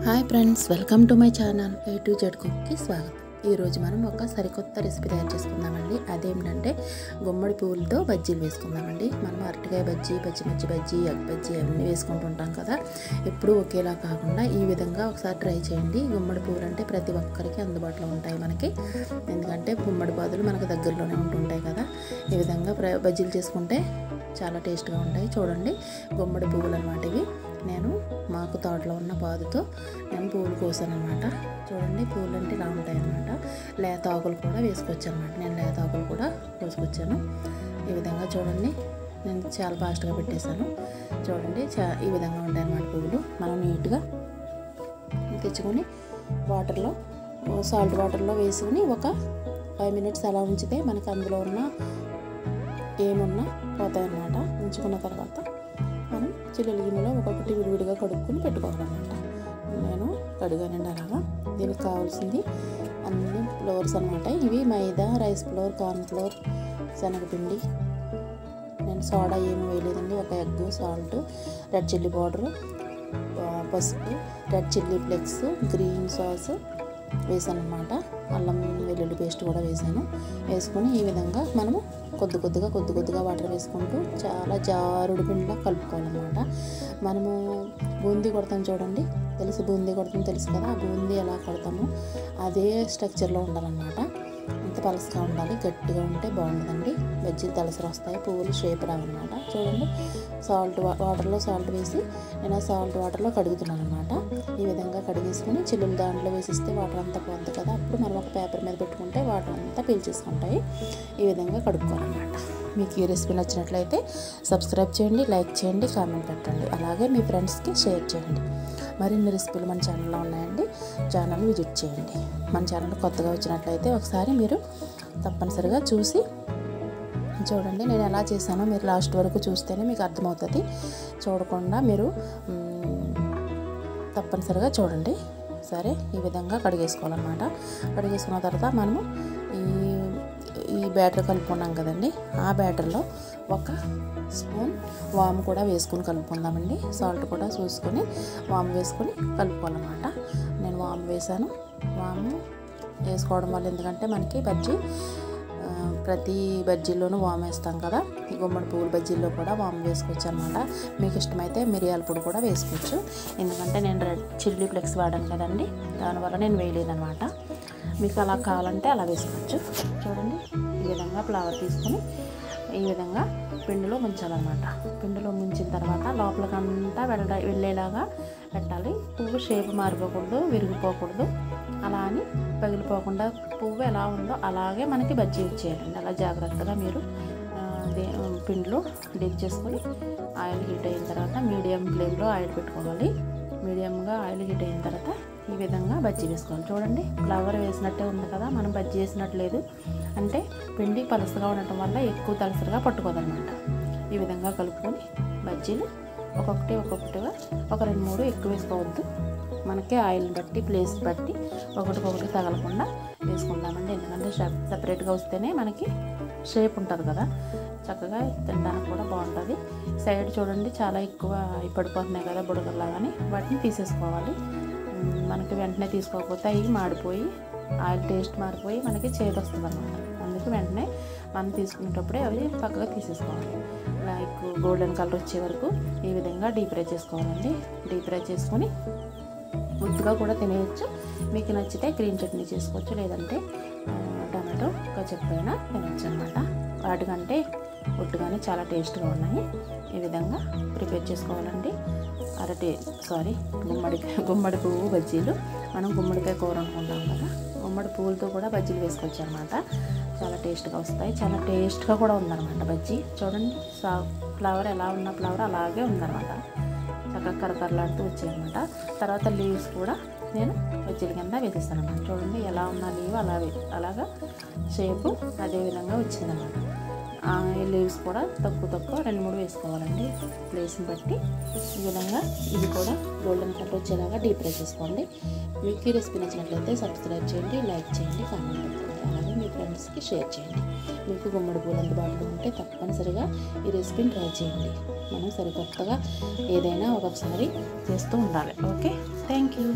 hi friends welcome to my channel A to Z కుక్కి స్వాగతం ఈరోజు మనం ఒక సరికొత్త రెసిపీ తయారు చేసుకుందామండి అదేంటంటే గుమ్మడి పువ్వులతో బజ్జీలు వేసుకుందామండి మనం అరటికాయ బజ్జీ పచ్చిమిర్చి బజ్జీ ఎగ్ బజ్జీ అవన్నీ వేసుకుంటుంటాం కదా ఎప్పుడూ ఒకేలా కాకుండా ఈ విధంగా ఒకసారి ట్రై చేయండి గుమ్మడి పువ్వులు అంటే ప్రతి ఒక్కరికి అందుబాటులో ఉంటాయి మనకి ఎందుకంటే గుమ్మడి పాదులు మనకు దగ్గరలోనే ఉంటుంటాయి కదా ఈ విధంగా ప్ర- బజ్జీలు చేసుకుంటే చాలా టేస్ట్గా ఉంటాయి చూడండి గుమ్మడి పువ్వులు అనమాట ఇవి నేను మాకు తోటలో ఉన్న పాదుతో నేను పువ్వులు కోసాను అనమాట చూడండి పువ్వులు అంటే ఇలా ఉంటాయి అనమాట లేత ఆకులు కూడా వేసుకొచ్చాను అనమాట నేను లేత ఆకులు కూడా కోసుకొచ్చాను ఈ విధంగా చూడండి నేను చాలా ఫాస్ట్గా పెట్టేశాను చూడండి చా ఈ విధంగా ఉంటాయి అన్నమాట పువ్వులు మనం నీట్గా తెచ్చుకొని వాటర్లో సాల్ట్ వాటర్లో వేసుకుని ఒక ఫైవ్ మినిట్స్ అలా ఉంచితే మనకు అందులో ఉన్న ఏమున్నా పోతాయన్నమాట ఉంచుకున్న తర్వాత మనం చిల్లుల గిన్నెలో ఒక్కొక్కటి విడివిడిగా కడుక్కొని పెట్టుకోవాలన్నమాట నేను కడిగానండి అలాగా దీనికి కావాల్సింది అన్ని ఫ్లోర్స్ అనమాట ఇవి maida rice flour corn flour శనగపిండి నేను సోడా ఏమి వేయలేదండి ఒక egg salt red chilli powder పసుపు red chilli flakes green sauce వేసాను అనమాట అల్లం వెల్లుల్లి పేస్ట్ కూడా వేసాను వేసుకొని ఈ విధంగా మనము కొద్ది కొద్దిగా కొద్ది కొద్దిగా వాటర్ వేసుకుంటూ చాలా జారుడు పిండిలా కలుపుకోవాలన్నమాట మనము బూందీ కొడతాం చూడండి తెలుసు బూందీ కొడతాం తెలుసు కదా ఆ బూందీ ఎలా కొడతామో అదే స్ట్రక్చర్లో ఉండాలన్నమాట అంత పలసగా ఉండాలి గట్టిగా ఉంటే బాగుంటుందండి బజ్జీలు తలసరి వస్తాయి పువ్వులు షేప్ రావన్నమాట చూడండి సాల్ట్ వా- వాటర్లో సాల్ట్ వేసి నేను ఆ సాల్ట్ వాటర్లో కడుగుతున్నాను అనమాట ఈ విధంగా కడిగేసుకుని చిల్లులు దాంట్లో వేసిస్తే వాటర్ అంతా పోతుంది కదా అప్పుడు మనం ఒక పేపర్ మీద పెట్టుకుంటే వాటర్ అంతా పీల్చేసుకుంటాయి ఈ విధంగా కడుక్కోవాలన్నమాట మీకు ఈ రెసిపీ నచ్చినట్లయితే సబ్స్క్రైబ్ చేయండి లైక్ చేయండి కామెంట్ పెట్టండి అలాగే మీ ఫ్రెండ్స్కి షేర్ చేయండి మరిన్ని రెసిపీలు మన ఛానల్లో ఉన్నాయండి ఛానల్ విజిట్ చేయండి మన ఛానల్ కొత్తగా వచ్చినట్లయితే ఒకసారి మీరు తప్పనిసరిగా చూసి చూడండి నేను ఎలా చేశానో మీరు లాస్ట్ వరకు చూస్తేనే మీకు అర్థమవుతుంది చూడకుండా మీరు మ్, తప్పనిసరిగా చూడండి సరే ఈ విధంగా కడిగేసుకోవాలన్నమాట కడిగేసుకున్న తర్వాత మనము ఈ ఈ బ్యాటర్ కలుపుకున్నాం కదండి ఆ బ్యాటర్లో ఒక స్పూన్ వాము కూడా వేసుకొని కలుపుకుందామండి సాల్ట్ కూడా చూసుకొని వాము వేసుకొని కలుపుకోవాలన్నమాట నేను వాము వేసాను వాము వేసుకోవడం వల్ల ఎందుకంటే మనకి బజ్జీ ఆ, ప్రతి బజ్జీల్లోనూ వాము వేస్తాం కదా ఈ గుమ్మడి పువ్వుల బజ్జీల్లో కూడా వాము వేసుకోవచ్చు అనమాట మీకు ఇష్టమైతే మిరియాల పొడి కూడా వేసుకోవచ్చు ఎందుకంటే నేను రెడ్ చిల్లీ ఫ్లెక్స్ వాడాను కదండి దానివల్ల నేను వేయలేదనమాట మీకు అలా కావాలంటే అలా వేసుకోవచ్చు చూడండి ఈ విధంగా ఫ్లవర్ తీసుకొని ఈ విధంగా పిండిలో ముంచాలన్నమాట పిండిలో ముంచిన తర్వాత లోపలికంతా వెళ్ళ వెళ్ళేలాగా పెట్టాలి పువ్వు షేప్ మారిపోకూడదు విరిగిపోకూడదు అలా అని పగిలిపోకుండా పువ్వు ఎలా ఉందో అలాగే మనకి బజ్జీ ఇచ్చేయాలండి అలా జాగ్రత్తగా మీరు ఆ, దే- పిండిలో డిప్ చేసుకొని ఆయిల్ హీట్ అయిన తర్వాత మీడియం ఫ్లేమ్లో ఆయిల్ పెట్టుకోవాలి మీడియంగా ఆయిల్ హీట్ అయిన తర్వాత ఈ విధంగా బజ్జీ వేసుకోవాలి చూడండి ఫ్లవర్ వేసినట్టే ఉంది కదా మనం బజ్జీ వేసినట్లేదు అంటే పిండి పలుసగా ఉండటం వల్ల ఎక్కువ తలసరిగా పట్టుకోదన్నమాట ఈ విధంగా కలుపుకొని బజ్జీలు ఒక్కొక్కటి ఒక్కొక్కటిగా ఒక రెండు మూడు ఎక్కువ వేసుకోవద్దు మనకి ఆయిల్ని బట్టి ప్లేస్ బట్టి ఒకటికొకటి తగలకుండా వేసుకుందామండి ఎందుకంటే సపరేట్గా వస్తేనే మనకి షేప్ ఉంటుంది కదా చక్కగా తినడానికి కూడా బాగుంటుంది సైడ్ చూడండి చాలా ఎక్కువ అవి పడిపోతున్నాయి కదా బుడగల్లాగాని వాటిని తీసేసుకోవాలి ఉమ్, మనకి వెంటనే తీసుకోకపోతే అవి మాడిపోయి ఆయిల్ టేస్ట్ మారిపోయి మనకి చేదు వస్తుంది అనమాట అందుకే వెంటనే మనం తీసుకునేటప్పుడే అవి పక్కగా తీసేసుకోవాలి లైక్ గోల్డెన్ కలర్ వచ్చే వరకు ఈ విధంగా డీప్ ఫ్రై చేసుకోవాలండి డీప్ ఫ్రై చేసుకొని ఉత్తుగా కూడా తినేయచ్చు మీకు నచ్చితే గ్రీన్ చట్నీ చేసుకోవచ్చు లేదంటే ఆ, టమాటో కచ్చప్పైనా తినచ్చు అనమాట వాటికంటే ఉట్టుగానే చాలా టేస్ట్గా ఉన్నాయి ఈ విధంగా ప్రిపేర్ చేసుకోవాలండి అరటి సారీ గుమ్మడికాయ గుమ్మడి పువ్వు బజ్జీలు మనం గుమ్మడికాయ కూర అనుకుంటాం కదా గుమ్మడి పువ్వులతో కూడా బజ్జీలు వేసుకోవచ్చు అనమాట చాలా టేస్ట్గా వస్తాయి చాలా టేస్ట్గా కూడా ఉందన్నమాట బజ్జీ చూడండి సా ఫ్లవర్ ఎలా ఉన్న ఫ్లవర్ అలాగే ఉందన్నమాట చక్కగా కరకరలాడుతూ వచ్చాయన్నమాట తర్వాత లీవ్స్ కూడా నేను బజ్జీల కింద వేసేస్తాను అన్నమాట చూడండి ఎలా ఉన్న లీవ్ అలా వే- అలాగా షేపు అదే విధంగా వచ్చిందన్నమాట ఆ లీవ్స్ కూడా తక్కువ తక్కువ రెండు మూడు వేసుకోవాలండి ప్లేస్ని బట్టి ఈ విధంగా ఇది కూడా గోల్డెన్ కలర్ వచ్చేలాగా డీప్ ఫ్రై చేసుకోండి మీకు ఈ రెసిపీ నచ్చినట్లయితే సబ్స్క్రైబ్ చేయండి లైక్ చేయండి కామెంట్ పెట్టండి అలాగే మీ ఫ్రెండ్స్కి షేర్ చేయండి మీకు గుమ్మడి పూలు అందుబాటులో ఉంటే తప్పనిసరిగా ఈ రెసిపీని ట్రై చేయండి మనం సరికొత్తగా ఏదైనా ఒక్కొక్కసారి చేస్తూ ఉండాలి ఓకే థ్యాంక్ యూ